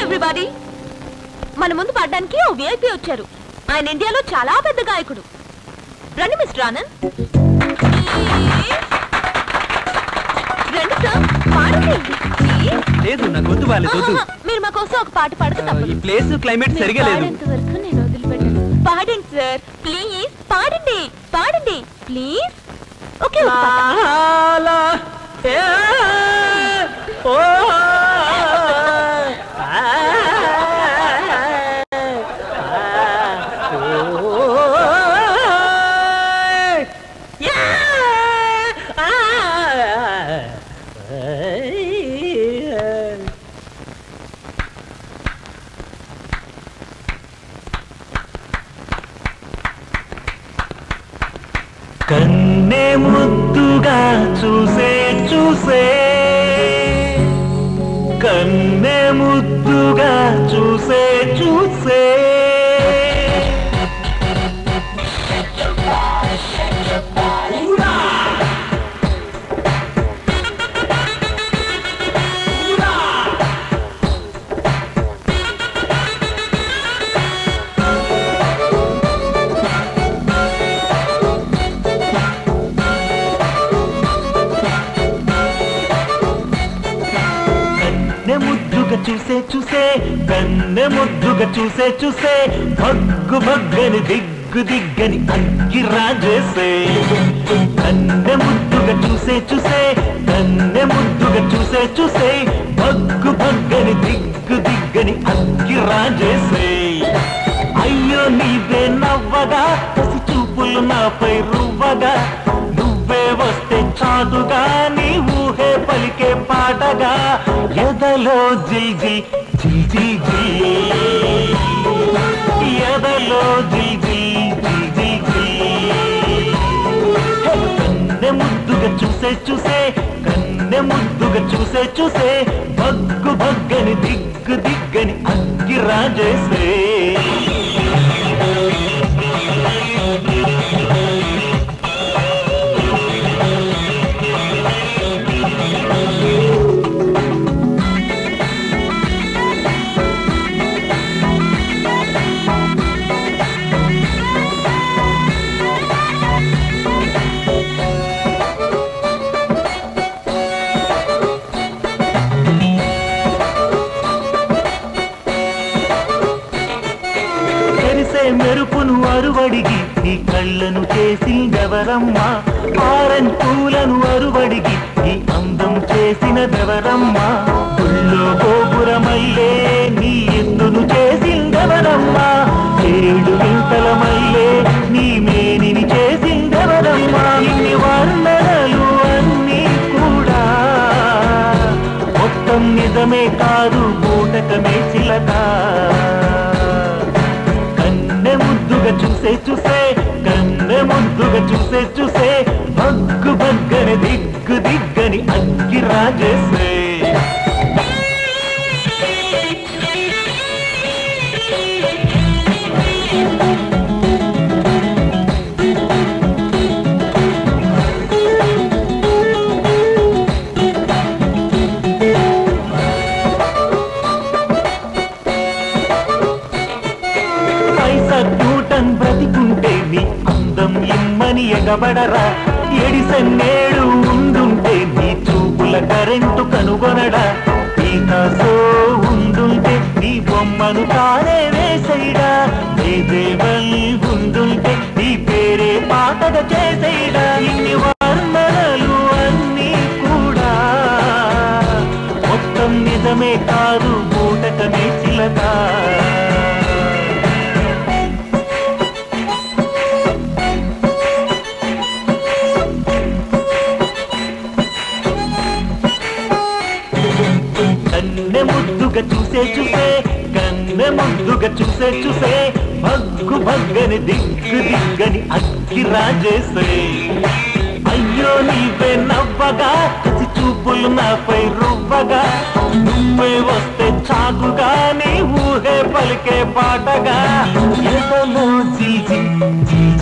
Everybody మన ముందు పాడడానికి ఓ విఐపి వచ్చారు ఆయన ఇండియాలో చాలా పెద్ద గాయకుడు రండి మిస్టర్ ఆనంద్ రండి సార్ పాడండి Please. లేదు నాకు వద్దు వాళ్ళకి వద్దు ఆహా, మీరు మా కోసం ఒక పాట పాడక ఈ తప్పదు ప్లేస్ క్లైమేట్ మీరు సరిగా లేదు పాడేంత వరకు నేను వదిలిపెట్టను పాడండి సార్ ప్లీజ్ పాడండి పాడండి ప్లీజ్ ఓకే ఒక పాట. లాలా, ఏ, ఓ, ఆ, ఓ, యా, ఆ, కన్నే ముద్దుగా చూసే చూసే కన్నే ముద్దుగా చూసే చూసే కన్నె ముద్దుగా చూసే చూసే కన్నె ముద్దుగా చూసే చూసే భగ్గు భగ్గని దిగ్గు దిగ్గని అగ్గి రాజేసే కన్నె ముద్దుగా చూసే చూసే కన్నె ముద్దుగా చూసే చూసే భగ్గు భగ్గని దిగ్గు దిగ్గని అగ్గి రాజేసే అయ్యో నీవే నవ్వగా కసి చూపులు నాపై రువ్వగా నువ్వే వస్తే చాటుగా నీ ఊహే పలికే పాటగా ఎదలో జిల్ జిల్ జిల్ జిల్ జిల్ ఎదలో జిల్ జిల్ జిల్ జిల్ జిల్ కన్నె ముద్దుగా చూసే చూసే కన్నె ముద్దుగా చూసే చూసే భగ్గు భగ్గని దిగ్గు దిగ్గని అగ్గి రాజేసే తెరిసే మెరుపును అరువడిగి ఈ కళ్ళను చేసిందెవరమ్మా ఆరెంజ్ పూలను అరువడిగి ఈ అందం చేసినదెవరమ్మా గుళ్ళో గోపురమల్లే నీ ఎత్తును చేసిందెవరమ్మా ఏడు వింతల మల్లే నీ మేనిని చేసిందెవరమ్మా ఇన్ని వర్ణనలు అన్నీ కూడా మొత్తం నిజమే కాదు బూటకమే చిలక కన్నె ముద్దుగా చూసే చూసే కన్నె ముద్దుగా చూసే చూసే భగ్గు భగ్గని దిగ్గు దిగ్గని అగ్గి రాజేసే పైసా న్యూటన్ బ్రతికుంటే నీ అందం ఇమ్మని ఎగబడరా ఎడిసన్నేడు ఉండుంటే నీ చూపుల కరెంటు కనుగొనడా పీకాసో ఉండుంటే నీ బొమ్మను తానే వేసేయడా దేవల్ ఉండుంటే నీ పేరే పాతగా చేసేయడా ఇన్ని వర్ణనలు అన్నీ కూడా మొత్తం నిజమే కాదు బూటకమే చిలక కన్నె ముద్దుగా చూసే చూసే కన్నె ముద్దుగా చూసే చూసే భగ్గు భగ్గని దిగ్గు దిగ్గని అగ్గి రాజేసే అయ్యో నీవే నవ్వగా కసి చూపులు నాపై రువ్వగా నువ్వే వస్తే చాకుగా నీ ఊహే పలికే పాటగా ఎదలో జిల్ జిల్ జిల్